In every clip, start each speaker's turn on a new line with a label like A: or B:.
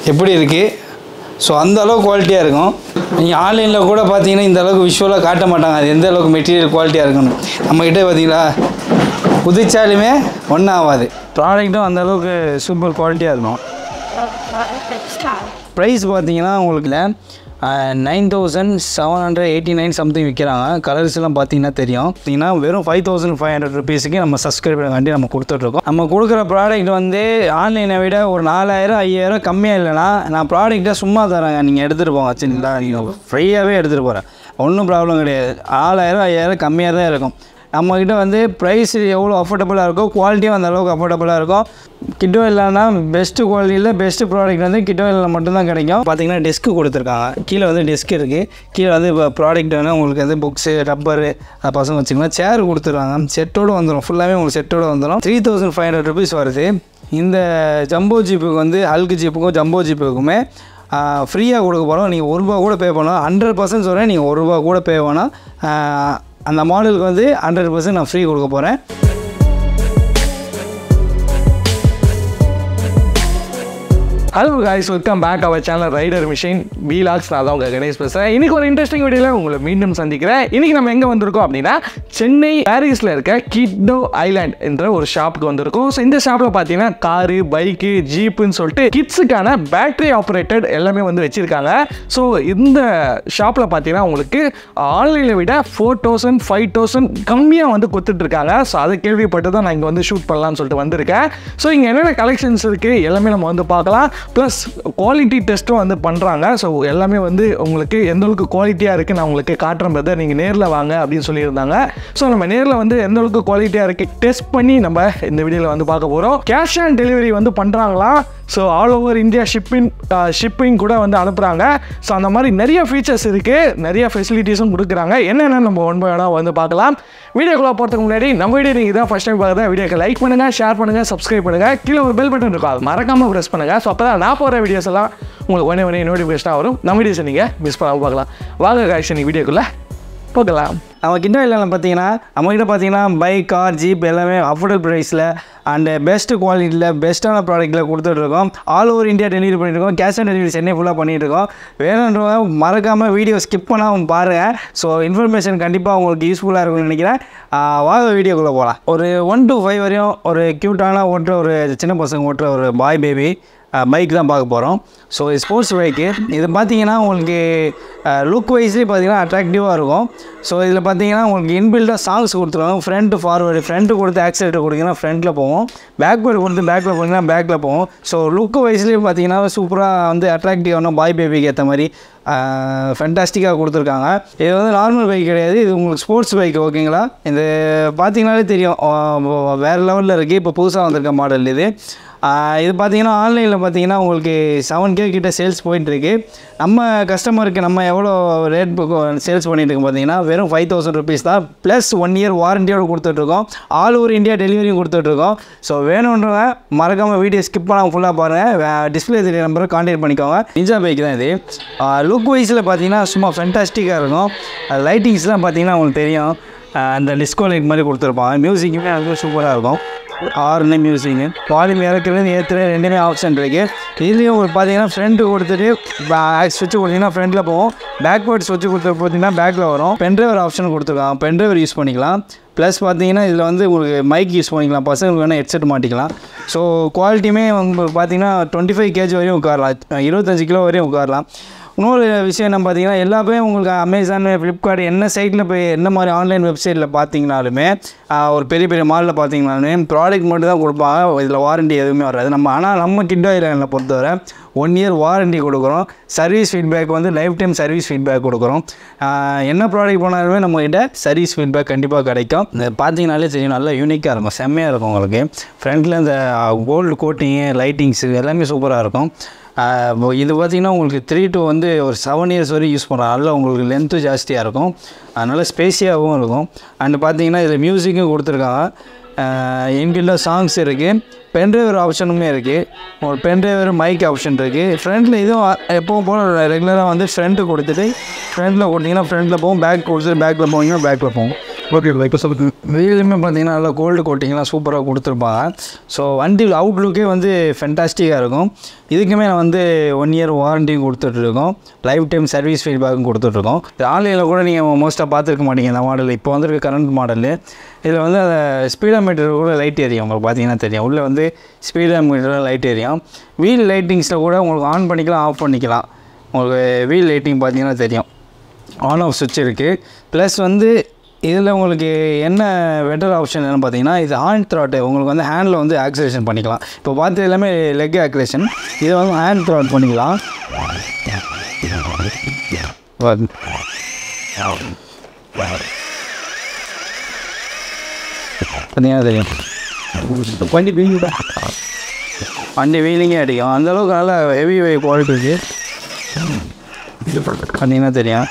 A: எப்படி இருக்குது ஸோ அந்த அளவுக்கு குவாலிட்டியாக இருக்கும் நீங்கள் ஆன்லைனில் கூட பார்த்தீங்கன்னா இந்த அளவுக்கு விஷுவலாக காட்ட மாட்டாங்க அது எந்த அளவுக்கு மெட்டீரியல் குவாலிட்டியாக இருக்குன்னு நம்மக்கிட்ட பார்த்தீங்களா குதிச்சாலுமே ஒன்றும் ஆகாது ப்ராடக்ட்டும் அந்த அளவுக்கு சூப்பர் குவாலிட்டியாக இருக்கும் ப்ரைஸ் பார்த்தீங்கன்னா உங்களுக்கு nine thousand seven hundred eighty nine something விற்கிறாங்க கலர்ஸ் எல்லாம் பார்த்தீங்கன்னா தெரியும் பார்த்தீங்கன்னா வெறும் ஃபைவ் தௌசண்ட் ஃபைவ் ஹண்ட்ரட் ருபீஸுக்கு நம்ம சப்ஸ்கிரைபர் காண்டி நம்ம கொடுத்துட்ருக்கோம் நம்ம கொடுக்குற ப்ராடக்ட் வந்து ஆன்லைனை விட ஒரு நாலாயிரம் ஐயாயிரம் கம்மியாக இல்லைனா நான் ப்ராடக்ட்டை சும்மா தரேங்க நீங்கள் எடுத்துகிட்டு போங்க சரிங்களா நீங்கள் ஃப்ரீயாகவே எடுத்துகிட்டு போகிறேன் ஒன்றும் ப்ராப்ளம் கிடையாது நாலாயிரம் ஐயாயிரம் கம்மியாக தான் இருக்கும் நம்மக்கிட்ட வந்து ப்ரைஸ் எவ்வளோ அஃபோர்டபுளாக இருக்கோ குவாலிட்டியும் அந்த அளவுக்கு அஃபோர்டபுளாக இருக்கும் கிட்டோ இல்லைன்னா பெஸ்ட்டு குவாலிட்டியில் பெஸ்ட்டு ப்ராடக்ட் வந்து கிட்டோ இல்லை மட்டும்தான் கிடைக்கும் பார்த்தீங்கன்னா டெஸ்க்கு கொடுத்துருக்காங்க கீழே வந்து டெஸ்க் இருக்குது கீழே வந்து இப்போ ப்ராடக்ட் வந்து உங்களுக்கு வந்து புக்ஸு ரப்பரு பசங்க வச்சுக்கலாம் சேர் கொடுத்துருவாங்க செட்டோடு வந்துடும் ஃபுல்லாகவே உங்களுக்கு செட்டோடு வந்துடும் three thousand five hundred rupees வருது இந்த ஜம்போ ஜீப்புக்கு வந்து ஹல்கு ஜீப்புக்கும் ஜம்போ ஜீப்புக்குமே ஃப்ரீயாக கொடுக்க போகிறோம் நீங்கள் ஒரு ரூபா கூட பே பண்ணலாம் ஹண்ட்ரட் பர்சன்ட் சொல்கிறேன் நீங்கள் ஒரு ரூபா கூட பே பண்ணால் அந்த மாடலுக்கு வந்து ஹண்ட்ரட் பர்சன்ட் நான் ஃப்ரீ கொடுக்க போகிறேன்
B: hello guys welcome back our channel rider machine வீலாக்ஸ் நான் தான் உங்கள் கணேஷ் பேசுகிறேன் இன்றைக்கி ஒரு இன்ட்ரெஸ்டிங் வீடியோவில் உங்களை மீண்டும் சந்திக்கிறேன் இன்றைக்கி நம்ம எங்கே வந்திருக்கோம் அப்படின்னா சென்னை பாரிஸில் இருக்க கிட்டோ ஐலாண்ட் என்ற ஒரு ஷாப்புக்கு வந்திருக்கோம் ஸோ இந்த ஷாப்பில் பார்த்தீங்கன்னா காரு பைக்கு ஜீப்புன்னு சொல்லிட்டு கிட்ஸுக்கான பேட்டரி ஆப்ரேட்டட் எல்லாமே வந்து வச்சுருக்காங்க ஸோ இந்த ஷாப்பில் பார்த்தீங்கன்னா உங்களுக்கு ஆன்லைனில் விட ஃபோர் தௌசண்ட் ஃபைவ் தௌசண்ட் கம்மியாக வந்து கொடுத்துட்ருக்காங்க ஸோ அதை கேள்விப்பட்டு தான் நான் இங்கே வந்து ஷூட் பண்ணலாம்னு சொல்லிட்டு வந்திருக்கேன் ஸோ இங்கே என்னென்ன கலெக்ஷன்ஸ் இருக்குது எல்லாமே நம்ம வந்து பார்க்கலாம் ப்ளஸ் குவாலிட்டி டெஸ்ட்டும் வந்து பண்ணுறாங்க ஸோ எல்லாமே வந்து உங்களுக்கு எந்த அளவுக்கு குவாலிட்டியாக இருக்குது நான் உங்களுக்கு காட்டுறேன் பிரதர் நீங்கள் நேரில் வாங்க அப்படின்னு சொல்லியிருந்தாங்க ஸோ நம்ம நேரில் வந்து எந்த அளவுக்கு குவாலிட்டியாக இருக்குது டெஸ்ட் பண்ணி நம்ம இந்த வீடியோவில் வந்து பார்க்க போகிறோம் கேஷ் ஆன் டெலிவரி வந்து பண்ணுறாங்களா so all over India shipping shipping கூட வந்து அனுப்புகிறாங்க ஸோ அந்த மாதிரி நிறைய ஃபீச்சர்ஸ் இருக்குது நிறைய ஃபெசிலிட்டிஸும் கொடுக்குறாங்க என்னென்ன நம்ம ஒன் பை ஒன்னாக வந்து பார்க்கலாம் வீடியோக்குள்ளே போகிறதுக்கு முன்னாடி நம்ம வீடியோ நீங்கள் இதான் ஃபஸ்ட் டைம் பார்க்குறதா வீடியோக்கு லைக் பண்ணுங்கள் ஷேர் பண்ணுங்கள் சப்ஸ்கிரைப் பண்ணுங்கள் கீழே ஒரு பெல் பட்டன் இருக்கும் அது மறக்காமல் ப்ரெஸ் பண்ணுங்கள் ஸோ அப்போ தான் நான் போகிற வீடியோஸ் எல்லாம் உங்களுக்கு உடனே உடனே நோட்டிஃபிகேஷனாக வரும் நம்ம வீடியோஸை நீங்கள் மிஸ் பண்ணாமல் பார்க்கலாம் வாங்க காய்ச்சி நீங்கள் வீடியோக்குள்ளே போகலாம்
A: நம்ம கிட்ட இல்லை பார்த்தீங்கன்னா நம்மக்கிட்ட பார்த்தீங்கன்னா பைக் கார் ஜீப் எல்லாமே அஃபோர்டபுள் ப்ரைஸில் அண்டு பெஸ்ட் குவாலிட்டியில் பெஸ்ட்டான ப்ராடக்ட்டில் கொடுத்துட்ருக்கோம் ஆல் ஓவர் இந்தியா டெலிவரி பண்ணியிருக்கோம் கேஷ் ஆன் டெலிவரி சென்னை ஃபுல்லாக பண்ணிகிட்ருக்கோம் வேணுன்றவங்க மறக்காமல் வீடியோ ஸ்கிப் பண்ணாமல் பாருங்கள் ஸோ இன்ஃபர்மேஷன் கண்டிப்பாக உங்களுக்கு யூஸ்ஃபுல்லாக இருக்கும்னு நினைக்கிறேன் ஆஹ் வாங்க வீடியோக்குள்ளே போகலாம் ஒரு ஒன் to ஃபைவ் வரையும் ஒரு க்யூட்டான ஓட்டுற ஒரு சின்ன பசங்க ஓட்டுற ஒரு பாய் பேபி பைக் தான் பார்க்க போகிறோம் ஸோ இது ஸ்போர்ட்ஸ் பைக்கு இது பார்த்தீங்கன்னா உங்களுக்கு லுக் வைஸ்லேயே பார்த்தீங்கன்னா அட்ராக்டிவாக இருக்கும் ஸோ இதில் பார்த்தீங்கன்னா உங்களுக்கு இன்பில்டாக சாங்ஸ் கொடுத்துருவாங்க ஃப்ரண்ட்டு ஃபார்வர்டு ஃப்ரண்ட்டு கொடுத்து ஆக்சிலேட்டர் கொடுத்தீங்கன்னா ஃப்ரண்ட்டில் போவோம் பேக்வேர்டு கொடுத்து பேக்கில் போனீங்கன்னா பேக்கில் போவோம் ஸோ லுக் வைஸ்லேயே பார்த்தீங்கன்னா சூப்பராக வந்து அட்ராக்டிவான பாய் பேபிக்கு ஏற்ற மாதிரி ஃபென்டாஸ்டிக்காக கொடுத்துருக்காங்க இது வந்து நார்மல் பைக் கிடையாது இது உங்களுக்கு ஸ்போர்ட்ஸ் பைக் ஓகேங்களா இது பார்த்தீங்கனாலே தெரியும் ஆஹ் வேறு லெவலில் இருக்குது இப்போ புதுசாக வந்திருக்க மாடல் இது ஆஹ் இது பார்த்தீங்கன்னா ஆன்லைனில் பார்த்தீங்கன்னா உங்களுக்கு செவன் கே கிட்ட சேல்ஸ் போயிட்டுருக்கு நம்ம கஸ்டமருக்கு நம்ம எவ்வளோ ரேட் சேல்ஸ் பண்ணிட்டு இருக்கோம் பார்த்தீங்கன்னா வெறும் ஃபைவ் தௌசண்ட் ருபீஸ் தான் ப்ளஸ் ஒன் இயர் வாரண்டியோடு கொடுத்துட்ருக்கோம் ஆல் ஓவர் இந்தியா டெலிவரியும் கொடுத்துட்ருக்கோம் ஸோ வேணுன்றவங்க மறக்காமல் வீடியோ ஸ்கிப் பண்ணாமல் ஃபுல்லாக பாருங்கள் டிஸ்பிளே தெரிய நம்பரை கான்டாக்ட் பண்ணிக்கோங்க நிஞ்சா பைக் தான் இது லுக் வைஸில் பார்த்தீங்கன்னா சும்மா ஃபென்டாஸ்டிக்காக இருக்கும் லைட்டிங்ஸ்லாம் பார்த்தீங்கன்னா உங்களுக்கு தெரியும் ஆஹ் அந்த டிஸ்கோ லைட் மாதிரி கொடுத்துருப்பாங்க மியூசிக்குமே அதுவும் சூப்பராக இருக்கும் ஆறுனே மியூசிக்கு வால்யூம் இறக்குறது ஏற்றுறது ரெண்டுமே ஆப்ஷன் இருக்குது இதுலேயும் ஒரு பார்த்தீங்கன்னா ஃப்ரண்ட்டு கொடுத்துட்டு ஸ்விட்ச் கொடுத்தீங்கன்னா ஃப்ரண்ட்டில் போகும் பேக்வேர்ட் ஸ்விட்ச் கொடுத்து பார்த்தீங்கன்னா பேக்கில் வரும் பென்ட்ரைவர் ஆப்ஷன் கொடுத்துருக்காங்க பென்ட்ரைவர் யூஸ் பண்ணிக்கலாம் ப்ளஸ் பார்த்தீங்கன்னா இதில் வந்து உங்களுக்கு மைக் யூஸ் பண்ணிக்கலாம் பசங்களுக்கு வேணால் ஹெட்செட் மாட்டிக்கலாம் ஸோ குவாலிட்டியுமே உங்களுக்கு பார்த்தீங்கன்னா டுவெண்ட்டி ஃபைவ் கேஜி வரையும் உட்காரலாம் இருபத்தஞ்சு கிலோ வரையும் உட்காரலாம் இன்னொரு விஷயம் என்ன பார்த்தீங்கன்னா எல்லாமே உங்களுக்கு அமேசான் ஃப்ளிப்கார்ட் என்ன சைட்டில் போய் என்ன மாதிரி ஆன்லைன் வெப்சைட்டில் பார்த்தீங்கனாலுமே ஆஹ், ஒரு பெரிய பெரிய மாலில் பார்த்தீங்கனாலுமே ப்ராடக்ட் மட்டும் தான் கொடுப்பாங்க இதில் வாரண்டி எதுவுமே வராது நம்ம ஆனால் நம்ம கிண்டோ இல்லைன்னு பொறுத்தவரை ஒன் இயர் வாரண்டி கொடுக்குறோம் சர்வீஸ் ஃபீட்பேக் வந்து லைஃப் டைம் சர்வீஸ் ஃபீட்பேக் கொடுக்குறோம் ஆஹ், என்ன ப்ராடக்ட் போனாலுமே நம்மகிட்ட சர்வீஸ் ஃபீட்பேக் கண்டிப்பாக கிடைக்கும் இந்த பார்த்தீங்கனாலே தெரியும் நல்லா யூனிக்காக இருக்கும் செம்மையாக இருக்கும் உங்களுக்கு ஃப்ரண்ட்டில் இந்த கோல்டு கோட்டிங்கு லைட்டிங்ஸு எல்லாமே சூப்பராக இருக்கும் ஆஹ் இப்போ இது பார்த்திங்கன்னா உங்களுக்கு த்ரீ to வந்து ஒரு செவன் இயர்ஸ் வரையும் யூஸ் பண்ணலாம் அதில் உங்களுக்கு லென்த்து ஜாஸ்தியாக இருக்கும் அதனால் ஸ்பேஸியாகவும் இருக்கும் அண்ட் பார்த்தீங்கன்னா இதில் மியூசிக்கும் கொடுத்துருக்காங்க இன்பில்டாக சாங்ஸ் இருக்குது பென்ட்ரைவர் ஆப்ஷனுமே இருக்குது ஒரு பென்ட்ரைவர் மைக் ஆப்ஷன் இருக்குது ஃப்ரண்ட்டில் இதுவும் எப்பவும் போல் ரெகுலராக வந்து ஃப்ரண்ட்டு கொடுத்துட்டு ஃப்ரண்ட்டில் கொடுத்தீங்கன்னா ஃப்ரண்ட்டில் போகும் பேக் கொடுத்துட்டு பேக்கில் போனீங்கன்னா பேக்கில் போகும்
B: ஓகே இப்போ சொல்லுங்க
A: வீலுமே பார்த்தீங்கன்னா நல்லா கோல்டு கோட்டிங்லாம் சூப்பராக கொடுத்துருப்பாங்க ஸோ வண்டி அவுட்லுக்கே வந்து ஃபென்டாஸ்டிக்காக இருக்கும் இதுக்குமே நான் வந்து ஒன் இயர் வாரண்டியும் கொடுத்துட்ருக்கோம் லைஃப் டைம் சர்வீஸ் ஃபீட்பேக்கும் கொடுத்துட்ருக்கோம் இது ஆன்லைனில் கூட நீங்கள் மோஸ்ட்டாக பார்த்துருக்க மாட்டீங்க இந்த மாடல் இப்போ வந்திருக்க கரண்ட் மாடலு இதில் வந்து அந்த ஸ்பீடா மீட்டர் கூட லைட் எரியும் உங்களுக்கு பார்த்தீங்கன்னா தெரியும் உள்ளே வந்து ஸ்பீடா மீட்டரில் லைட் எரியும் வீல் லைட்டிங்ஸில் கூட உங்களுக்கு ஆன் பண்ணிக்கலாம் ஆஃப் பண்ணிக்கலாம் உங்களுக்கு வீல் லைட்டிங் பார்த்தீங்கன்னா தெரியும் ஆன் ஆஃப் சுவிட்ச் இருக்குது ப்ளஸ் வந்து இதில் உங்களுக்கு என்ன பெட்டர் ஆப்ஷன் என்னன்னு பார்த்தீங்கன்னா இது ஹேண்ட் த்ராட்டு உங்களுக்கு வந்து ஹேண்டில் வந்து ஆக்சிலேஷன் பண்ணிக்கலாம் இப்போ பார்த்து எல்லாமே லெக் ஆக்சிலேஷன் இதை வந்து ஹேண்ட் த்ராட் பண்ணிக்கலாம் வந்து. பார்த்தீங்கன்னா தெரியும் வண்டி வீலிங் வண்டி வீலிங்கே அடிக்கும் அந்தளவுக்கு நல்லா ஹெவி குவாலிட்டி இருக்குது பார்த்தீங்கன்னா தெரியும்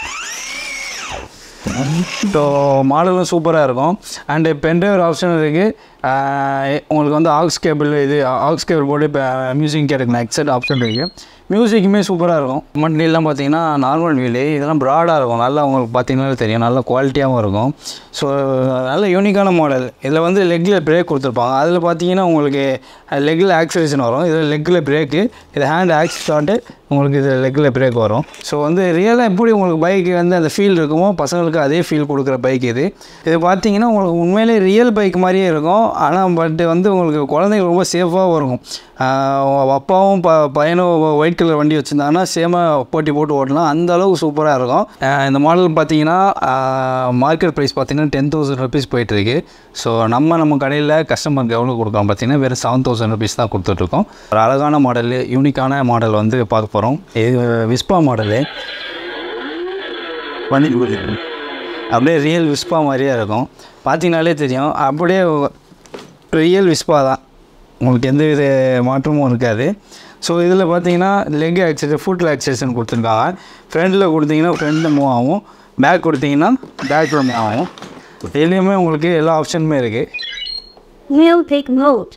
A: ஸோ மாடலும் சூப்பராக இருக்கும் அண்டு பென்ட்ரைவர் ஆப்ஷன் இருக்குது உங்களுக்கு வந்து ஆக்ஸ் கேபிள் இது ஆக்ஸ் கேபிள் போட்டு இப்போ மியூசிக் கேட்டுக்கலாம் எக்ஸட் ஆப்ஷன் இருக்குது மியூசிக்குமே சூப்பராக இருக்கும் வண்டிலாம் பார்த்தீங்கன்னா நார்மல் வீலு இதெல்லாம் ப்ராடாக இருக்கும் நல்லா உங்களுக்கு பார்த்தீங்கன்னா தெரியும் நல்ல குவாலிட்டியாகவும் இருக்கும் ஸோ நல்ல யூனிக்கான மாடல் இதில் வந்து லெக்கில் பிரேக் கொடுத்துருப்பாங்க அதில் பார்த்தீங்கன்னா உங்களுக்கு லெக்கில் ஆக்சிலேஷன் வரும் இதில் லெக்கில் பிரேக்கு இது ஹேண்ட் ஆக்ஸ் ஸ்டார்ட்டு உங்களுக்கு இது லெக்கில் பிரேக் வரும் ஸோ வந்து ரியலாக எப்படி உங்களுக்கு பைக்கு வந்து அந்த ஃபீல் இருக்குமோ பசங்களுக்கு அதே ஃபீல் கொடுக்குற பைக் இது இது பார்த்தீங்கன்னா உங்களுக்கு உண்மையிலே ரியல் பைக் மாதிரியே இருக்கும் ஆனால் பட் வந்து உங்களுக்கு குழந்தைங்க ரொம்ப சேஃபாகவும் இருக்கும் ஆஹ் அப்பாவும் ப பையனும் ஒயிட் கலர் வண்டி வச்சுருந்தாங்கன்னா சேமாக போட்டி போட்டு ஓட்டலாம் அந்த அளவுக்கு சூப்பராக இருக்கும் ஆஹ் இந்த மாடல் பார்த்தீங்கன்னா மார்க்கெட் ப்ரைஸ் பார்த்தீங்கன்னா டென் தௌசண்ட் ருபீஸ் போயிட்டுருக்கு ஸோ நம்ம நம்ம கடையில் கஸ்டமருக்கு எவ்வளோ கொடுக்குறோம் பார்த்தீங்கன்னா வெறும் செவன் தௌசண்ட் ருபீஸ் தான் கொடுத்துட்ருக்கோம் ஒரு அழகான மாடல் யூனிக்கான மாடல் வந்து பார்க்க போகிறோம் இது விஸ்பா மாடலு வண்டி அப்படியே ரியல் விஸ்பா மாதிரியே இருக்கும் பார்த்தீங்கனாலே தெரியும் அப்படியே ரியல் விஸ்பா தான் உங்களுக்கு எந்த வித மாற்றமும் இருக்காது ஸோ இதில் பார்த்தீங்கன்னா லெக் ஆக்சேஷன் ஃபுட் ஆக்சேஷன் கொடுத்துருக்காங்க ஃப்ரண்டில் கொடுத்தீங்கன்னா ஃப்ரண்டில் மூவ் ஆகும் பேக் கொடுத்தீங்கன்னா பேக்கில் மூவ் ஆகும் இதுலேயுமே உங்களுக்கு எல்லா ஆப்ஷனுமே இருக்குது
C: We'll take note.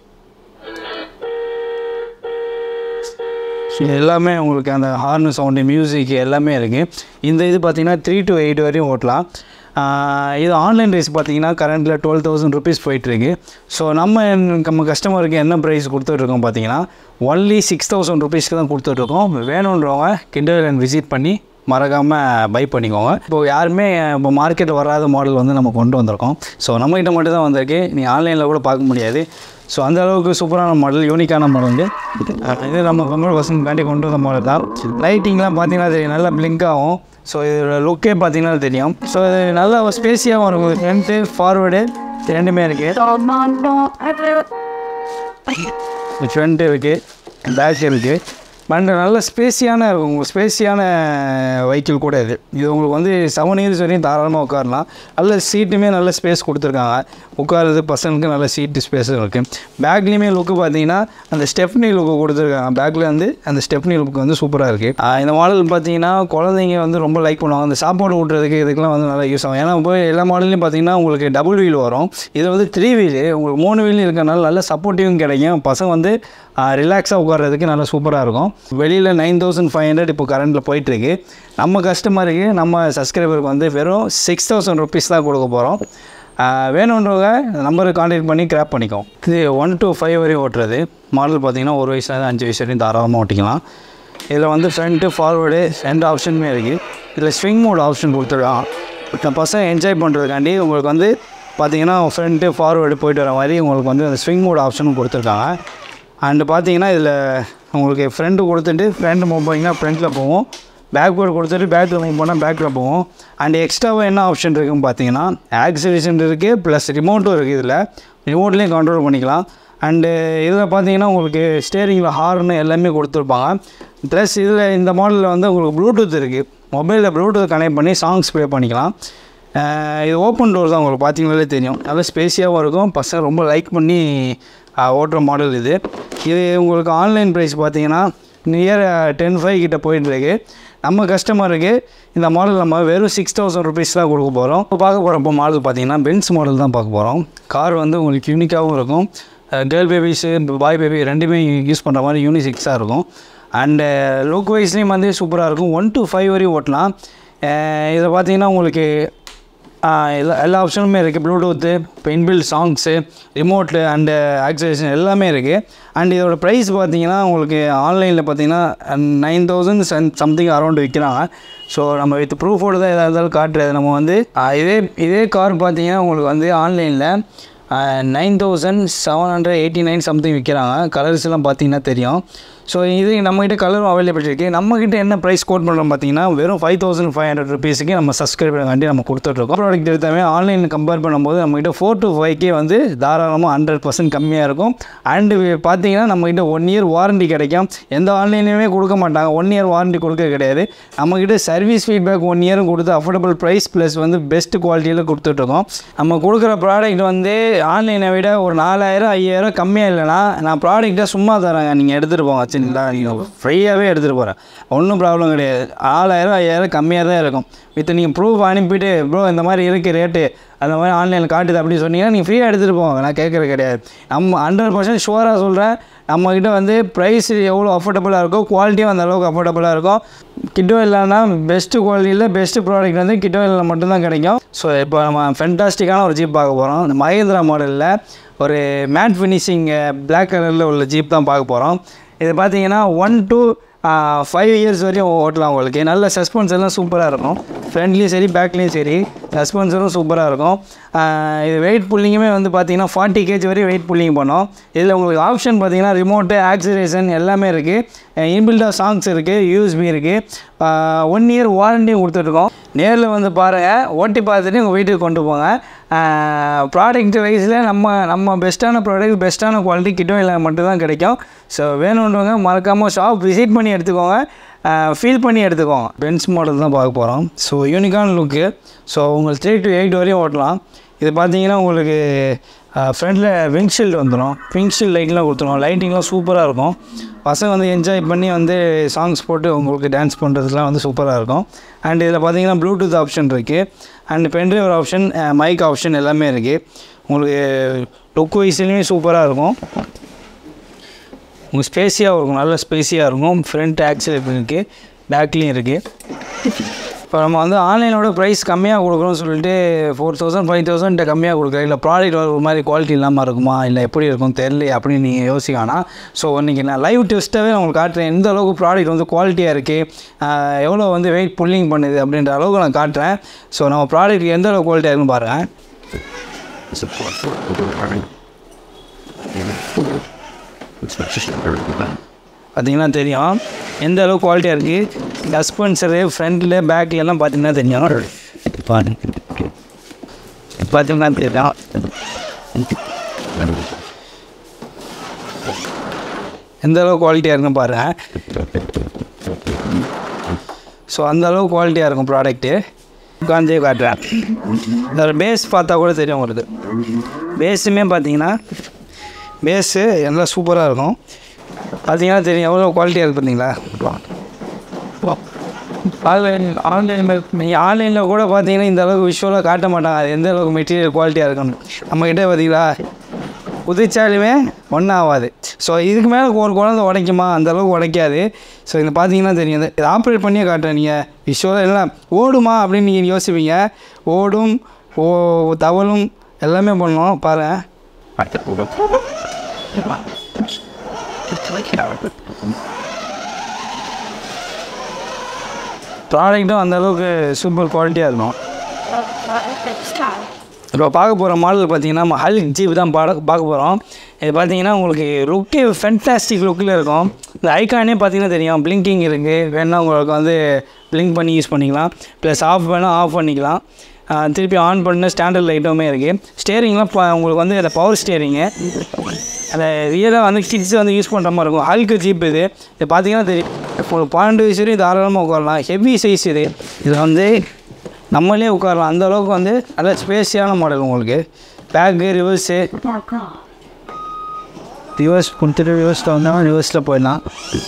A: இது எல்லாமே உங்களுக்கு அந்த ஹார்ன் சவுண்டு மியூசிக் எல்லாமே இருக்குது இந்த இது பார்த்தீங்கன்னா த்ரீ டு எயிட் வரையும் ஓட்டலாம் ஆஹ் இது ஆன்லைன் ரேஸ் பார்த்தீங்கன்னா கரண்ட்டில் டுவெல் தௌசண்ட் ருபீஸ் போயிட்டுருக்கு ஸோ நம்ம நம்ம கஸ்டமருக்கு என்ன ப்ரைஸ் கொடுத்துட்ருக்கோம் பார்த்தீங்கன்னா ஒன்லி சிக்ஸ் தௌசண்ட் ருபீஸ்க்கு தான் கொடுத்துட்ருக்கோம் வேணுன்றவங்க கிண்டர் விசிட் பண்ணி மறக்காமல் பை பண்ணிக்கோங்க இப்போ யாருமே இப்போ மார்க்கெட்டில் வராத மாடல் வந்து நம்ம கொண்டு வந்திருக்கோம் ஸோ நம்மகிட்ட மட்டும் தான் வந்திருக்கு நீ ஆன்லைனில் கூட பார்க்க முடியாது ஸோ அந்த அளவுக்கு சூப்பரான மாடல் யூனிக்கான மாடல் வந்து அஹ் இது நம்ம கம்மல் பசங்களுக்காண்டி கொண்டு வந்த மாடல் தான் லைட்டிங்லாம் பார்த்தீங்கன்னா தெரியும் நல்லா பிளிங்க் ஆகும் ஸோ இதோட லுக்கே பார்த்தீங்கன்னா தெரியும் ஸோ இது நல்லா ஸ்பேஸியாகவும் இருக்கும் ஃப்ரண்ட்டு ஃபார்வேர்டு ரெண்டுமே இருக்குது ஃப்ரண்ட்டு இருக்குது பேக் இருக்குது பட் நல்ல ஸ்பேஸியான இருக்கும் உங்களுக்கு ஸ்பேஸியான வெஹிக்கிள் கூட இது இது உங்களுக்கு வந்து செவன் இயர்ஸ் வரையும் தாராளமாக உட்காரலாம் நல்ல சீட்டுமே நல்ல ஸ்பேஸ் கொடுத்துருக்காங்க உட்காருறது பசங்களுக்கு நல்ல சீட்டு ஸ்பேஸும் இருக்குது பேக்லேயுமே லுக்கு பார்த்தீங்கன்னா அந்த ஸ்டெப்னி லுக்கு கொடுத்துருக்காங்க பேக்கில் வந்து அந்த ஸ்டெப்னி லுக்கு வந்து சூப்பராக இருக்குது இந்த மாடல் பார்த்தீங்கன்னா குழந்தைங்க வந்து ரொம்ப லைக் பண்ணுவாங்க அந்த சாப்பாடு ஊட்டுறதுக்கு இதுக்கெல்லாம் வந்து நல்லா யூஸ் ஆகும் ஏன்னா போய் எல்லா மாடல்லையும் பார்த்தீங்கன்னா உங்களுக்கு டபுள் வீல் வரும் இது வந்து த்ரீ வீலு உங்களுக்கு மூணு வீல் இருக்கறனால நல்ல சப்போர்ட்டிவும் கிடைக்கும் பசங்க வந்து ரிலாக்ஸாக உட்கார்றதுக்கு நல்லா சூப்பராக இருக்கும் வெளியில் நைன் தௌசண்ட் ஃபைவ் ஹண்ட்ரட் இப்போ கரண்ட்டில் போயிட்டுருக்கு நம்ம கஸ்டமருக்கு நம்ம சப்ஸ்கிரைபருக்கு வந்து வெறும் சிக்ஸ் தௌசண்ட் ருபீஸ் தான் கொடுக்க போகிறோம் வேணுன்றவங்க நம்பருக்கு கான்டாக்ட் பண்ணி கிராப் பண்ணிக்கோம் இது ஒன் to ஃபைவ் வரையும் ஓட்டுறது மாடல் பார்த்தீங்கன்னா ஒரு வயசுலேருந்து அஞ்சு வயசு வரையும் தாராளமாக ஓட்டிக்கலாம் இதில் வந்து ஃப்ரண்ட்டு ஃபார்வேர்டு ரெண்டு ஆப்ஷனுமே இருக்குது இதில் ஸ்விங் மோட் ஆப்ஷன் கொடுத்துருக்கான் இந்த பசங்க என்ஜாய் பண்ணுறதுக்காண்டி உங்களுக்கு வந்து பார்த்தீங்கன்னா ஃப்ரண்ட்டு ஃபார்வேர்டு போயிட்டு வர மாதிரி உங்களுக்கு வந்து அந்த ஸ்விங் மோட் ஆப்ஷனும் கொடுத்துருக்காங்க அண்டு பார்த்தீங்கன்னா இதில் உங்களுக்கு ஃப்ரண்ட்டு கொடுத்துட்டு ஃப்ரண்ட் மூவ் பண்ணிங்கன்னா ஃப்ரண்ட்டில் போவோம் பேக்வேர்டு கொடுத்துட்டு பேக்கில் மூவ் பண்ணால் பேக்கில் போவோம் அண்ட் எக்ஸ்ட்ராவாக என்ன ஆப்ஷன் இருக்குன்னு பார்த்தீங்கன்னா ஆக்சிலேஷன் இருக்குது ப்ளஸ் ரிமோட்டும் இருக்குது இதில் ரிமோட்லேயும் கண்ட்ரோல் பண்ணிக்கலாம் அண்டு இதில் பார்த்தீங்கன்னா உங்களுக்கு ஸ்டேரிங்கில் ஹார்னு எல்லாமே கொடுத்துருப்பாங்க ப்ளஸ் இதில் இந்த மாடலில் வந்து உங்களுக்கு ப்ளூடூத் இருக்குது மொபைலில் ப்ளூடூத் கனெக்ட் பண்ணி சாங்ஸ் ப்ளே பண்ணிக்கலாம் அஹ் இது ஓப்பன் டோர் தான் உங்களுக்கு பார்த்தீங்கனாலே தெரியும் நல்ல ஸ்பேஸியாகவும் இருக்கும் பசங்க ரொம்ப லைக் பண்ணி அஹ், ஓட்டுற மாடல் இது இது உங்களுக்கு ஆன்லைன் ப்ரைஸ் பார்த்தீங்கன்னா நியர் டென் ஃபைவ் கிட்ட போயிட்டுருக்கு நம்ம கஸ்டமருக்கு இந்த மாடல் நம்ம வெறும் சிக்ஸ் தௌசண்ட் ருபீஸ் தான் கொடுக்க போகிறோம் இப்போ பார்க்க போகிறப்போ மாடல் பார்த்தீங்கன்னா பென்ஸ் மாடல் தான் பார்க்க போகிறோம் கார் வந்து உங்களுக்கு யூனிக்காகவும் இருக்கும் கேர்ள் பேபிஸு பாய் பேபி ரெண்டுமே யூஸ் பண்ணுற மாதிரி யூனிசிக்ஸாக இருக்கும் அண்டு லுக் வைஸ்லேயும் வந்து சூப்பராக இருக்கும் ஒன் to ஃபைவ் வரையும் ஓட்டலாம் இதில் பார்த்தீங்கன்னா உங்களுக்கு எல்லா எல்லா ஆப்ஷனுமே இருக்குது Bluetooth inbuilt songs remote and acceleration எல்லாமே இருக்குது அண்ட் இதோட ப்ரைஸ் பார்த்தீங்கன்னா உங்களுக்கு ஆன்லைனில் பார்த்தீங்கன்னா nine thousand some something around விற்கிறாங்க ஸோ நம்ம வித் ப்ரூஃபோடு தான் எதாக இருந்தாலும் காட்டுறது நம்ம வந்து ஆஹ் இதே இதே கார் பார்த்தீங்கன்னா உங்களுக்கு வந்து ஆன்லைனில் nine thousand seven hundred eighty nine something விற்கிறாங்க கலர்ஸ் எல்லாம் பார்த்தீங்கன்னா தெரியும் ஸோ இது நம்மகிட்ட கலரும் அவைலபிள் இருக்குது நம்மக்கிட்ட என்ன ப்ரைஸ் கோட் பண்ணுறோம் பார்த்தீங்கன்னா வெறும் ஃபைவ் தௌசண்ட் ஃபைவ் ஹண்ட்ரட் ருபீஸுக்கு நம்ம சப்ஸ்கிரைபர்காண்டி நம்ம கொடுத்துட்ருக்கோம் ப்ராடக்ட் எடுத்தாமே ஆன்லைனில் கம்பேர் பண்ணும்போது நம்மகிட்ட ஃபோர் டு ஃபைவ்க்கே வந்து தாராளமாக ஹண்ட்ரட் பர்சன்ட் கம்மியாக இருக்கும் அண்டு பார்த்தீங்கன்னா நம்மகிட்ட ஒன் இயர் வாரண்டி கிடைக்கும் எந்த ஆன்லைன்லையுமே கொடுக்க மாட்டாங்க ஒன் இயர் வாரண்டி கொடுக்க கிடையாது நம்மக்கிட்ட சர்வீஸ் ஃபீட்பேக் ஒன் இயரும் கொடுத்து அஃபோர்டபுள் ப்ரைஸ் ப்ளஸ் வந்து பெஸ்ட் குவாலிட்டியில் கொடுத்துட்ருக்கோம் நம்ம கொடுக்குற ப்ராடக்ட் வந்து ஆன்லைனை விட ஒரு நாலாயிரம் ஐயாயிரம் கம்மியாக இல்லைனா நான் ப்ராடக்ட்டை சும்மா தரேங்க நீங்கள் எடுத்துகிட்டு போங்க சரிங்களா நீங்கள் ஃப்ரீயாகவே எடுத்துகிட்டு போகிறேன் ஒன்றும் ப்ராப்ளம் கிடையாது நாலாயிரம் ஐயாயிரம் கம்மியாக தான் இருக்கும் வித் நீங்கள் ப்ரூஃப் அனுப்பிட்டு ப்ரோ இந்த மாதிரி இருக்குது ரேட்டு அந்த மாதிரி ஆன்லைனில் காட்டுது அப்படி சொன்னீங்கன்னா நீங்கள் ஃப்ரீயாக எடுத்துகிட்டு போங்க நான் கேட்குறது கிடையாது நம்ம ஹண்ட்ரட் பர்சன்ட் ஷுவராக சொல்கிறேன் நம்மக்கிட்ட வந்து ப்ரைஸ் எவ்வளோ அஃபோர்டபுளாக இருக்கும் குவாலிட்டியும் அந்த அளவுக்கு அஃபோர்டபுளாக இருக்கும் கிட்டோ இல்லைன்னா பெஸ்ட்டு குவாலிட்டியில் பெஸ்ட்டு ப்ராடக்ட் வந்து கிட்டோ இல்லை மட்டும்தான் கிடைக்கும் ஸோ இப்போ நம்ம ஃபென்டாஸ்டிக்கான ஒரு ஜீப் பார்க்க போகிறோம் இந்த மகேந்திரா மாடலில் ஒரு மேட் ஃபினிஷிங் பிளாக் கலரில் உள்ள ஜீப் தான் பார்க்க போகிறோம் இது பார்த்தீங்கன்னா ஒன் டு ஃபைவ் இயர்ஸ் வரையும் ஓட்டலாம் உங்களுக்கு நல்ல சஸ்பென்ஸ் எல்லாம் சூப்பராக இருக்கும் ஃப்ரண்ட்லேயும் சரி பேக்லேயும் சரி சஸ்பென்சரும் சூப்பராக இருக்கும் ஆஹ் இது வெயிட் புல்லிங்குமே வந்து பார்த்தீங்கன்னா ஃபார்ட்டி கேஜி வரையும் வெயிட் புல்லிங் பண்ணோம் இதில் உங்களுக்கு ஆப்ஷன் பார்த்தீங்கன்னா ரிமோட்டு ஆக்சிலேஷன் எல்லாமே இருக்குது இன்பில்டாக சாங்ஸ் இருக்குது யூஎஸ்பி இருக்குது ஒன் இயர் வாரண்டியும் கொடுத்துட்ருக்கோம் நேரில் வந்து பாருங்கள் ஓட்டி பார்த்துட்டு உங்கள் வீட்டுக்கு கொண்டு போங்க ப்ராடக்ட் வைஸில் நம்ம நம்ம பெஸ்ட்டான ப்ராடக்ட் பெஸ்ட்டான குவாலிட்டி கிட்டும் இல்லை மட்டும்தான் கிடைக்கும் ஸோ வேணுன்றவங்க மறக்காமல் ஷாப் விசிட் பண்ணி எடுத்துக்கோங்க ஃபீல் பண்ணி எடுத்துக்கோங்க பென்ஸ் மாடல் தான் பார்க்க போகிறோம் ஸோ யூனிக்கான லுக்கு ஸோ உங்களுக்கு த்ரீ டு எயிட் வரையும் ஓட்டலாம் இது பார்த்தீங்கன்னா உங்களுக்கு ஃப்ரண்டில் விங்ஷீல்டு வந்துடும் விங்ஷீல்டு லைட்லாம் கொடுத்துருவோம் லைட்டிங்லாம் சூப்பராக இருக்கும் பசங்க வந்து என்ஜாய் பண்ணி வந்து சாங்ஸ் போட்டு உங்களுக்கு டான்ஸ் பண்ணுறதுலாம் வந்து சூப்பராக இருக்கும் அண்ட் இதில் பார்த்தீங்கன்னா ப்ளூடூத் ஆப்ஷன் இருக்குது and pen drive option mic option எல்லாமே இருக்குது உங்களுக்கு லுக் வைஸ்லேயுமே சூப்பராக இருக்கும் உங்களுக்கு ஸ்பேஸியாக இருக்கும் நல்ல ஸ்பேஸியாக இருக்கும் ஃப்ரண்ட் ஆக்சில் இருக்குது பேக்லேயும் இருக்குது இப்போ நம்ம வந்து ஆன்லைனோட ப்ரைஸ் கம்மியாக கொடுக்குறோம்னு சொல்லிட்டு ஃபோர் தௌசண்ட் ஃபைவ் தௌசண்ட் கம்மியாக கொடுக்குறோம் இல்லை ப்ராடக்ட் ஒரு மாதிரி குவாலிட்டி இல்லாமல் இருக்குமா இல்லை எப்படி இருக்கும் தெரியல அப்படின்னு நீங்கள் யோசிக்கானா ஸோ இன்றைக்கி நான் லைவ் டெஸ்ட்டாகவே நான் உங்களுக்கு காட்டுறேன் எந்த அளவுக்கு ப்ராடக்ட் வந்து குவாலிட்டியாக இருக்குது எவ்வளோ வந்து வெயிட் புல்லிங் பண்ணுது அப்படின்ற அளவுக்கு நான் காட்டுறேன் ஸோ நம்ம ப்ராடக்ட் எந்த அளவுக்கு குவாலிட்டியாக இருக்குன்னு பாருங்கள் பார்த்தீங்கன்னா தெரியும் எந்த அளவுக்கு குவாலிட்டியாக இருக்குது சஸ்பென்சரு ஃப்ரண்ட்டில் பேக்கில் எல்லாம் பார்த்தீங்கன்னா தெரியும் பாருங்க பார்த்தீங்கன்னா தெரியும் எந்த அளவுக்கு குவாலிட்டியாக இருக்குன்னு பாருங்கள் ஸோ அந்த அளவுக்கு குவாலிட்டியாக இருக்கும் ப்ராடக்ட்டு உட்காந்தே காட்டுறேன் இதோட பேஸ் பார்த்தா கூட தெரியும் வருது பேஸுமே பார்த்தீங்கன்னா பேஸு எல்லாம் சூப்பராக இருக்கும் பார்த்தீங்கன்னா தெரியும் எவ்வளோ குவாலிட்டியாக இருக்குது பார்த்தீங்களா ஆன்லைன் ஆன்லைனில் நீங்கள் ஆன்லைனில் கூட பார்த்தீங்கன்னா இந்த அளவுக்கு விஷுவலாக காட்ட மாட்டாங்க அது எந்த அளவுக்கு மெட்டீரியல் குவாலிட்டியாக இருக்குன்னு நம்மக்கிட்ட பார்த்தீங்களா குதிச்சாலுமே ஒன்றும் ஆகாது ஸோ இதுக்கு மேலே ஒரு குழந்தை உடைக்குமா அந்த அளவுக்கு உடைக்காது ஸோ இதை பார்த்தீங்கன்னா தெரியும் இதை ஆப்ரேட் பண்ணியே காட்டுறேன் நீங்கள் விஷுவலாக எல்லாம் ஓடுமா அப்படின்னு நீங்கள் யோசிப்பீங்க ஓடும் ஓ தவளும் எல்லாமே பண்ணும் பாருங்கள் ப்ராடக்ட்டும் அந்த அளவுக்கு சூப்பர் குவாலிட்டியாக இருக்கும் இப்போ பார்க்க போகிற மாடல் பார்த்தீங்கன்னா ஹல்க் ஜீப் தான் பாட பார்க்க போகிறோம் இது பார்த்தீங்கன்னா உங்களுக்கு லுக்கே ஃபென்டாஸ்டிக் லுக்கில் இருக்கும் இந்த ஐக்கானே பார்த்தீங்கன்னா தெரியும் பிளிங்கிங் இருக்குது வேணால் உங்களுக்கு வந்து பிளிங்க் பண்ணி யூஸ் பண்ணிக்கலாம் ப்ளஸ் ஆஃப் வேணால் ஆஃப் பண்ணிக்கலாம் ஆஹ் திருப்பி ஆன் பண்ண ஸ்டாண்டர்ட் லைட்டுமே இருக்குது ஸ்டேரிங்லாம் ப- உங்களுக்கு வந்து அந்த பவர் ஸ்டேரிங்கு அந்த ரியலாக வந்து கிட்ஸ் வந்து யூஸ் பண்ணுற மாதிரி இருக்கும் ஹல்க்கு ஜீப் இது இது பார்த்தீங்கன்னா தெரியும் ஒரு பன்னெண்டு வயசு வரையும் தாராளமாக உட்காரலாம் ஹெவி சைஸ் இது இது வந்து நம்மளே உட்காரலாம் அந்த அளவுக்கு வந்து நல்ல ஸ்பேஸியான மாடல் உங்களுக்கு பேக்கு ரிவர்ஸு ரிவர்ஸ் கொடுத்துட்டு ரிவர்ஸில் வந்தால் ரிவர்ஸில் போயிடலாம்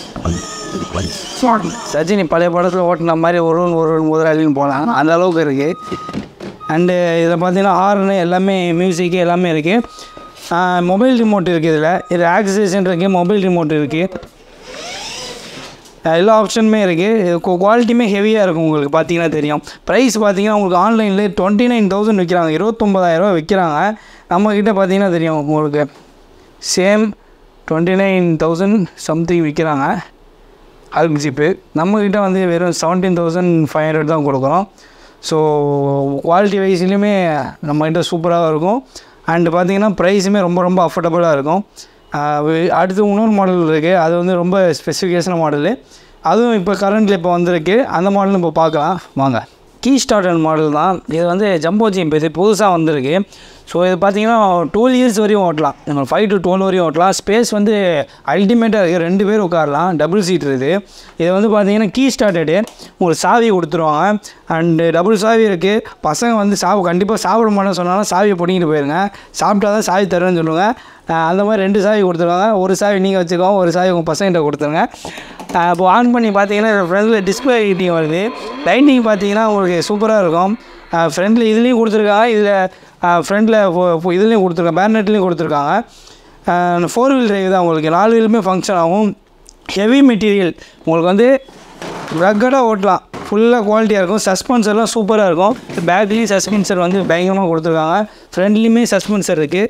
A: சஜினி பழைய படத்தில் ஓட்டின மாதிரி ஒரு ஒரு முதலாளின்னு போகலாம் அந்த அளவுக்கு இருக்குது அண்டு இதில் பார்த்தீங்கன்னா ஹார்னு எல்லாமே மியூசிக்கு எல்லாமே இருக்குது மொபைல் ரிமோட் இருக்குது இதில் இதில் ஆக்சிலேஷன் இருக்குது மொபைல் ரிமோட் இருக்குது எல்லா ஆப்ஷனுமே இருக்குது குவாலிட்டியுமே ஹெவியாக இருக்கும் உங்களுக்கு பார்த்தீங்கன்னா தெரியும் ப்ரைஸ் பார்த்தீங்கன்னா உங்களுக்கு ஆன்லைனில் டுவெண்ட்டி நைன் தௌசண்ட் விற்கிறாங்க இருபத்தொம்பதாயிரரூவா விற்கிறாங்க நம்மக்கிட்ட பார்த்தீங்கன்னா தெரியும் உங்களுக்கு same twenty nine thousand something விற்கிறாங்க ஹல்க் ஜிப்பு நம்மக்கிட்ட வந்து வெறும் செவன்டீன் தௌசண்ட் ஃபைவ் ஹண்ட்ரட் தான் கொடுக்குறோம் ஸோ குவாலிட்டி வைஸ்லையுமே நம்மக்கிட்ட சூப்பராக இருக்கும் அண்டு பார்த்தீங்கன்னா ப்ரைஸுமே ரொம்ப ரொம்ப அஃபோர்டபுளாக இருக்கும் ஆஹ் வே- அடுத்து இன்னொரு மாடல் இருக்குது அது வந்து ரொம்ப ஸ்பெசிஃபிகேஷன் மாடலு அதுவும் இப்போ கரண்ட்டில் இப்போ வந்திருக்கு அந்த மாடலும் இப்போ பார்க்கலாம் வாங்க கீ ஸ்டார்டர் மாடல் தான் இது வந்து ஜம்போ ஜிம் இது புதுசாக வந்திருக்கு ஸோ இது பார்த்தீங்கன்னா டுவெல் இயர்ஸ் வரையும் ஓட்டலாம் நம்ம ஃபைவ் டு டுவெல் வரையும் ஓட்டலாம் ஸ்பேஸ் வந்து அல்டிமேட்டாக இருக்குது ரெண்டு பேர் உட்காரலாம் டபுள் சீட் இது இது வந்து பார்த்தீங்கன்னா கீ ஸ்டார்டடு உங்களுக்கு சாவி கொடுத்துருவாங்க அண்டு டபுள் சாவி இருக்குது பசங்க வந்து சாவு கண்டிப்பாக சாப்பிட மாட்டேன்னு சொன்னாலும் சாவியை பிடிங்கிட்டு போயிருங்க சாப்பிட்டா தான் சாவி தரேன்னு சொல்லுவாங்க அஹ் அந்த மாதிரி ரெண்டு சாவி கொடுத்துருவாங்க ஒரு சாவி நீங்கள் வச்சுக்கோங்க ஒரு சாவி உங்கள் பசங்கிட்ட கொடுத்துருங்க அஹ் இப்போ ஆன் பண்ணி பார்த்தீங்கன்னா ஃப்ரண்டில் டிஸ்பிளே லைட்டிங் வருது லைட்டிங் பார்த்தீங்கன்னா உங்களுக்கு சூப்பராக இருக்கும் ஃப்ரண்டில் இதுலேயும் கொடுத்துருக்காங்க இதில் ஃப்ரண்டில் இதுலேயும் கொடுத்துருக்காங்க பேனட்லேயும் கொடுத்துருக்காங்க ஃபோர் வீல் டிரைவ் தான் உங்களுக்கு நாலு வீலுமே ஃபங்க்ஷன் ஆகும் ஹெவி மெட்டீரியல் உங்களுக்கு வந்து ரக்கடாக ஓட்டலாம் ஃபுல்லாக குவாலிட்டியாக இருக்கும் சஸ்பென்சர்லாம் சூப்பராக இருக்கும் பேக்லேயும் சஸ்பென்சர் வந்து பயங்கரமாக கொடுத்துருக்காங்க ஃப்ரண்ட்லேயுமே சஸ்பென்சர் இருக்குது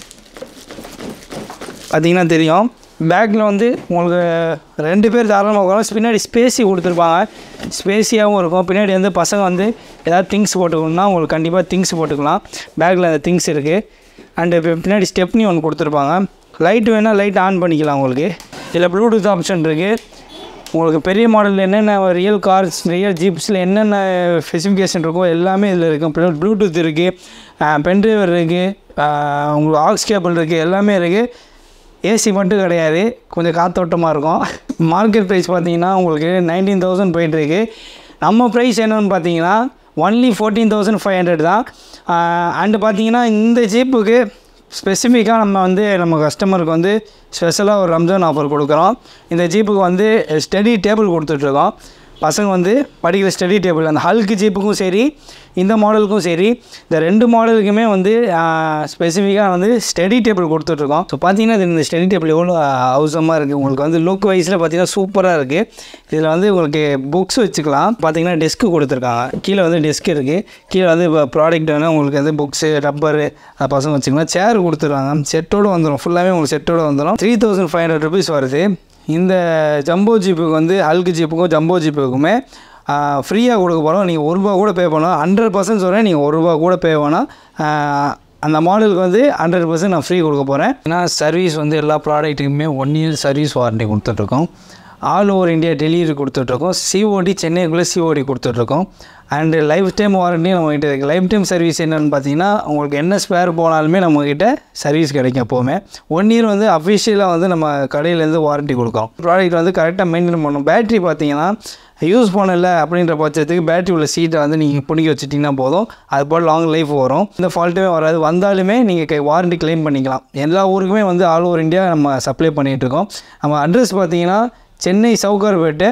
A: பார்த்தீங்கன்னா தெரியும் பேக்கில் வந்து உங்களுக்கு ரெண்டு பேர் தாராளமாக உட்காரலாம் பின்னாடி ஸ்பேசி கொடுத்துருப்பாங்க ஸ்பேசியாகவும் இருக்கும் பின்னாடி வந்து பசங்க வந்து ஏதாவது திங்ஸ் போட்டுக்கணும்னா உங்களுக்கு கண்டிப்பாக திங்ஸ் போட்டுக்கலாம் பேக்கில் அந்த திங்ஸ் இருக்குது அண்டு பின்னாடி ஸ்டெப்னி ஒன்று கொடுத்துருப்பாங்க லைட் வேணால் லைட் ஆன் பண்ணிக்கலாம் உங்களுக்கு இதில் ப்ளூடூத் ஆப்ஷன் இருக்குது உங்களுக்கு பெரிய மாடலில் என்னென்ன ரியல் கார்ஸ் ரியல் ஜீப்ஸில் என்னென்ன ஸ்பெசிஃபிகேஷன் இருக்கோ எல்லாமே இதில் இருக்கும் ப்ளூ- ப்ளூடூத் இருக்குது பென்ட்ரைவர் இருக்குது உங்களுக்கு ஆக்ஸ் கேபிள் இருக்குது எல்லாமே இருக்குது ஏசி மட்டும் கிடையாது கொஞ்சம் காத்தோட்டமாக இருக்கும் மார்க்கெட் ப்ரைஸ் பார்த்தீங்கன்னா உங்களுக்கு நைன்டீன் தௌசண்ட் போயிட்டுருக்கு நம்ம ப்ரைஸ் என்னன்னு பார்த்தீங்கன்னா only fourteen thousand five hundred தான் அண்டு பார்த்தீங்கன்னா இந்த ஜீப்புக்கு ஸ்பெசிஃபிக்காக நம்ம வந்து நம்ம கஸ்டமருக்கு வந்து ஸ்பெஷலாக ஒரு ரம்ஜான் ஆஃபர் கொடுக்குறோம் இந்த ஜீப்புக்கு வந்து ஸ்டடி டேபிள் கொடுத்துட்ருக்கோம் பசங்க வந்து படிக்கிற ஸ்டடி டேபிள் அந்த ஹல்க்கு ஜீப்புக்கும் சரி இந்த மாடலுக்கும் சரி இந்த ரெண்டு மாடலுக்குமே வந்து ஸ்பெசிஃபிக்காக வந்து ஸ்டடி டேபிள் கொடுத்துட்ருக்கோம் ஸோ பார்த்தீங்கன்னா இது இந்த ஸ்டடி டேபிள் எவ்வளோ அவசரமாக இருக்குது உங்களுக்கு வந்து லுக் வைஸில் பார்த்தீங்கன்னா சூப்பராக இருக்குது இதில் வந்து உங்களுக்கு புக்ஸ் வச்சுக்கலாம் பார்த்தீங்கன்னா டெஸ்க்கு கொடுத்துருக்காங்க கீழே வந்து டெஸ்க் இருக்குது கீழே வந்து இப்போ ப்ராடக்ட் வேணால் உங்களுக்கு வந்து புக்ஸு ரப்பரு பசங்க வச்சுக்கலாம் சேர் கொடுத்துருவாங்க செட்டோடு வந்துடும் ஃபுல்லாகவே உங்களுக்கு செட்டோடு வந்துடும் three thousand five hundred rupees வருது இந்த ஜம்போ ஜீப்புக்கு வந்து ஹல்கு ஜீப்புக்கும் ஜம்போ ஜீப்புக்குமே ஃப்ரீயாக கொடுக்க போகிறோம் நீங்கள் ஒரு ரூபா கூட பே பண்ணலாம் ஹண்ட்ரட் பர்சன்ட் சொல்கிறேன் நீங்கள் ஒரு ரூபா கூட பே வேணாம் ஆஹ், அந்த மாடலுக்கு வந்து ஹண்ட்ரட் பர்சன்ட் நான் ஃப்ரீ கொடுக்க போகிறேன் ஏன்னா சர்வீஸ் வந்து எல்லா ப்ராடக்ட்டுக்குமே ஒன் இயர் சர்வீஸ் வாரண்டி கொடுத்துட்ருக்கோம் ஆல் ஓவர் இந்தியா டெலிவரி கொடுத்துட்ருக்கோம் சிஓடி சென்னைக்குள்ளே சிஓடி கொடுத்துட்ருக்கோம் அண்டு லைஃப் டைம் வாரண்டி நம்மகிட்ட இருக்குது லைஃப் டைம் சர்வீஸ் என்னென்னு பார்த்தீங்கன்னா உங்களுக்கு என்ன ஸ்பேர் போனாலுமே நம்மக்கிட்ட சர்வீஸ் கிடைக்கும் எப்போவுமே ஒன் இயர் வந்து அஃபிஷியலாக வந்து நம்ம கடையிலேருந்து வாரண்டி கொடுக்குறோம் ப்ராடக்ட் வந்து கரெக்டாக மெயின்டைன் பண்ணணும் பேட்டரி பார்த்தீங்கன்னா யூஸ் பண்ணல அப்படின்ற பட்சத்துக்கு பேட்டரி உள்ள சீட்டை வந்து நீங்கள் பிடிக்க வச்சுட்டிங்கன்னா போதும் அது போல் லாங் லைஃப் வரும் இந்த ஃபால்ட்டுமே வராது வந்தாலுமே நீங்கள் வாரண்டி க்ளைம் பண்ணிக்கலாம் எல்லா ஊருக்குமே வந்து ஆல் ஓவர் இந்தியா நம்ம சப்ளை பண்ணிகிட்ருக்கோம் நம்ம அட்ரஸ் பார்த்தீங்கன்னா சென்னை சவுகார்பேட்டு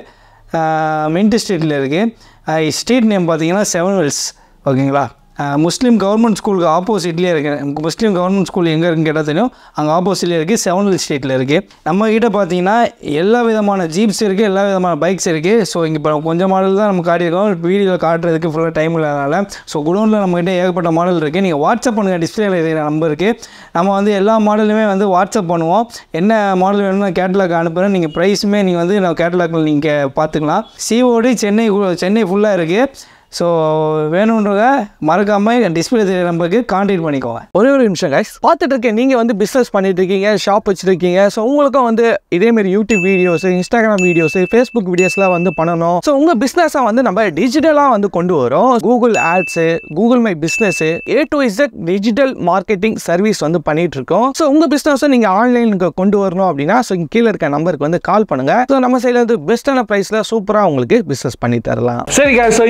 A: மின்ட் ஸ்ட்ரீட்டில் இருக்குது ஸ்ட்ரீட் நேம் பார்த்தீங்கன்னா செவன் வெல்ஸ் ஓகேங்களா அஹ் முஸ்லீம் கவர்மெண்ட் ஸ்கூலுக்கு ஆப்போசிட்லேயே இருக்குது முஸ்லீம் கவர்மெண்ட் ஸ்கூல் எங்கே இருக்குன்னு கேட்டால் தெரியும் அங்கே ஆப்போசிட்லேயே இருக்குது செவன் வெல் ஸ்ட்ரீட்டில் இருக்குது நம்ம கிட்ட பார்த்தீங்கன்னா எல்லா விதமான ஜீப்ஸ் இருக்குது எல்லா விதமான பைக்ஸ் இருக்குது ஸோ இங்கே இப்போ கொஞ்சம் மாடல் தான் நம்ம காட்டியிருக்கோம் வீடியோவில் காட்டுறதுக்கு ஃபுல்லாக டைம் இல்லாதனால ஸோ குடோனில் நம்மகிட்ட ஏகப்பட்ட மாடல் இருக்குது நீங்கள் வாட்ஸ்அப் பண்ணுங்கள் டிஸ்பிளேல இருக்கிற நம்பருக்கு நம்ம வந்து எல்லா மாடலுமே வந்து வாட்ஸ்அப் பண்ணுவோம் என்ன மாடல் வேணும்னு கேட்டலாக் அனுப்புகிறேன் நீங்கள் ப்ரைஸுமே நீங்கள் வந்து நான் கேட்டலாக்கில் நீங்கள் பார்த்துக்கலாம் சிஓடி சென்னை சென்னை ஃபுல்லாக இருக்குது ஸோ வேணுன்றத மறக்காமல் டிஸ்பிளே தெரியுற நம்பருக்கு கான்டாக்ட் பண்ணிக்கோங்க
B: ஒரே ஒரு நிமிஷம் கைஸ் பார்த்துட்டு இருக்கேன் நீங்கள் வந்து பிஸ்னஸ் பண்ணிட்டு இருக்கீங்க ஷாப் வச்சுருக்கீங்க ஸோ உங்களுக்கும் வந்து இதேமாரி YouTube videos Instagram videos Facebook வீடியோஸ்லாம் வந்து பண்ணணும் ஸோ உங்கள் பிஸ்னஸை வந்து நம்ம டிஜிட்டலாக வந்து கொண்டு வரோம் Google ads Google my business A to Z digital marketing service வந்து பண்ணிட்டு இருக்கோம் ஸோ உங்கள் பிஸ்னஸை நீங்கள் ஆன்லைனுக்கு கொண்டு வரணும் அப்படின்னா ஸோ கீழே இருக்க நம்பருக்கு வந்து கால் பண்ணுங்க ஸோ நம்ம சைடில் வந்து பெஸ்ட்டான ப்ரைஸில் சூப்பராக உங்களுக்கு பிஸ்னஸ் பண்ணி தரலாம் சரி guys ஸோ இன்னைக்கு பார்த்தீங்கன்னா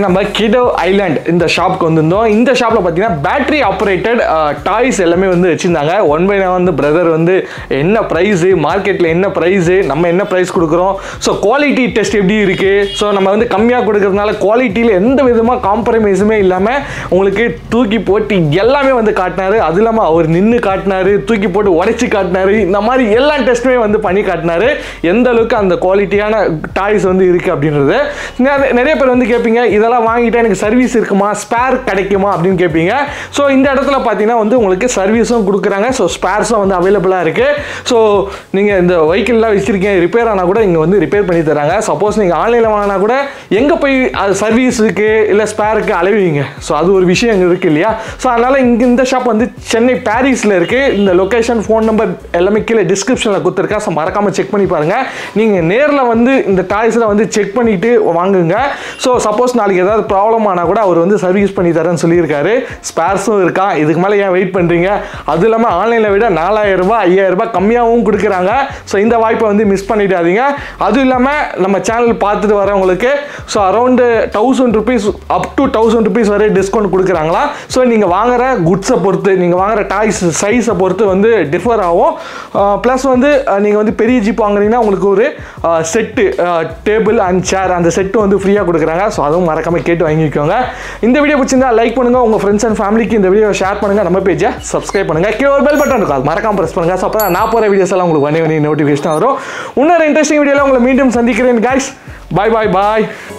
B: நம்ம கிடோ ஐலாண்ட் இந்த ஷாப்க்கு வந்திருந்தோம் இந்த ஷாப்பில் பார்த்தீங்கன்னா பேட்டரி ஆப்ரேட்டட் டாய்ஸ் எல்லாமே வந்து வச்சுருந்தாங்க ஒன் பை வந்து பிரதர் வந்து என்ன ப்ரைஸு மார்க்கெட்டில் என்ன ப்ரைஸு நம்ம என்ன ப்ரைஸ் கொடுக்குறோம் ஸோ குவாலிட்டி டெஸ்ட் எப்படி இருக்குது ஸோ நம்ம வந்து கம்மியாக கொடுக்கறதுனால குவாலிட்டியில் எந்த விதமாக காம்ப்ரமைஸுமே இல்லாமல் உங்களுக்கு தூக்கி போட்டு எல்லாமே வந்து காட்டினாரு அது இல்லாமல் அவர் நின்று காட்டினாரு தூக்கி போட்டு உடைச்சி காட்டினாரு இந்த மாதிரி எல்லா டெஸ்ட்டுமே வந்து பண்ணி காட்டினாரு எந்த அளவுக்கு அந்த குவாலிட்டியான டாய்ஸ் வந்து இருக்குது அப்படின்றது நிறைய- நிறைய பேர் வந்து கேட்பீங்க இதெல்லாம் வாங்கிட்டா எனக்கு சர்வீஸ் இருக்குமா ஸ்பேர் கிடைக்குமா அப்படின்னு கேட்பீங்க ஸோ இந்த இடத்துல பார்த்தீங்கன்னா வந்து உங்களுக்கு சர்வீஸும் கொடுக்குறாங்க ஸோ ஸ்பேர்ஸும் வந்து அவைலபிளாக இருக்குது ஸோ நீங்கள் இந்த வெஹிக்கிள்லாம் வச்சுருக்கீங்க ரிப்பேர் ஆனால் கூட இங்கே வந்து ரிப்பேர் பண்ணி தராங்க சப்போஸ் நீங்கள் ஆன்லைனில் வாங்கினா கூட எங்கே போய் அது சர்வீஸுக்கு இல்லை ஸ்பேருக்கு அலைவீங்க ஸோ அது ஒரு விஷயம் இங்கே இருக்குது இல்லையா ஸோ அதனால் இங்கே இந்த ஷாப் வந்து சென்னை பாரிஸில் இருக்குது இந்த லொக்கேஷன் ஃபோன் நம்பர் எல்லாமே கீழே டிஸ்கிரிப்ஷனில் கொடுத்துருக்கேன் ஸோ மறக்காமல் செக் பண்ணி பாருங்கள் நீங்கள் நேரில் வந்து இந்த டாய்ஸில் வந்து செக் பண்ணிவிட்டு வாங்குங்க ஸோ சப்போஸ் நாளைக்கு ஏதாவது ப்ராப்ளம் ஆனால் கூட அவர் வந்து சர்வீஸ் பண்ணி தரேன்னு சொல்லியிருக்காரு ஸ்பேர்ஸும் இருக்கா இதுக்கு மேலே ஏன் வெயிட் பண்ணுறீங்க அது இல்லாமல் ஆன்லைனில் விட நாலாயிரம் ரூபாய் ஐயாயிரம் ரூபாய் கம்மியாகவும் கொடுக்குறாங்க ஸோ இந்த வாய்ப்பை வந்து மிஸ் பண்ணிடாதீங்க அதுவும் இல்லாமல் நம்ம சேனல் பார்த்துட்டு வரவங்களுக்கு so around thousand rupees up to thousand rupees வரை டிஸ்கவுண்ட் கொடுக்குறாங்களா ஸோ நீங்கள் வாங்குற குட்ஸை பொறுத்து நீங்கள் வாங்குற டாய்ஸ் சைஸை பொறுத்து வந்து டிஃபர் ஆகும் ப்ளஸ் வந்து நீங்கள் வந்து பெரிய ஜீப் வாங்குறீங்கன்னா உங்களுக்கு ஒரு செட்டு டேபிள் அண்ட் சேர் அந்த செட்டு வந்து ஃப்ரீயாக கொடுக்குறாங்க ஸோ அதுவும் மறக்காம கேட்டு வாங்கிக்கோங்க இந்த வீடியோ பிடிச்சிருந்தா லைக் பண்ணுங்கள் உங்கள் ஃப்ரெண்ட்ஸ் அண்ட் ஃபேமிலிக்கு இந்த வீடியோ ஷேர் பண்ணுங்கள் நம்ம பேஜை சப்ஸ்கிரைப் பண்ணுங்கள் கீழே ஒரு பெல் பட்டன் இருக்கும் அது மறக்காம ப்ரெஸ் பண்ணுங்கள் ஸோ அப்போ நான் போகிற வீடியோஸ் எல்லாம் உங்களுக்கு வண்டி வண்டி நோட்டிஃபிகேஷன் வரும் இன்னொரு இன்ட்ரெஸ்டிங் வீடியோவில் உங்களை மீண்டும் சந்திக்கிறேன் guys bye bye bye